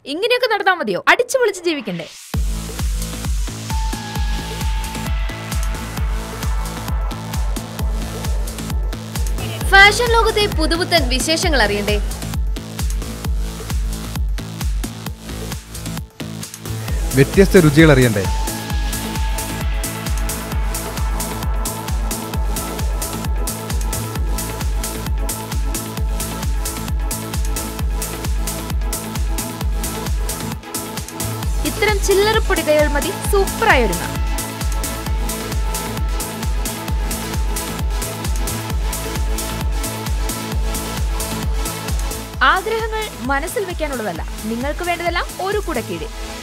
ഇങ്ങനെയൊക്കെ നടന്നാൽ മതിയോ അടിച്ചു പൊളിച്ച് ജീവിക്കണ്ടേ ഫാഷൻ ലോകത്തെ പുതുപുത്തൻ വിശേഷങ്ങൾ അറിയണ്ടേ വ്യത്യസ്ത രുചികൾ അറിയണ്ടേ ഇത്തരം ചില്ലറ പൊടികൈകൾ മതി സൂപ്പറായി ഒരുങ്ങാം ആഗ്രഹങ്ങൾ മനസ്സിൽ വെക്കാനുള്ളതല്ല നിങ്ങൾക്ക് വേണ്ടതെല്ലാം ഒരു കുടക്കീഴിൽ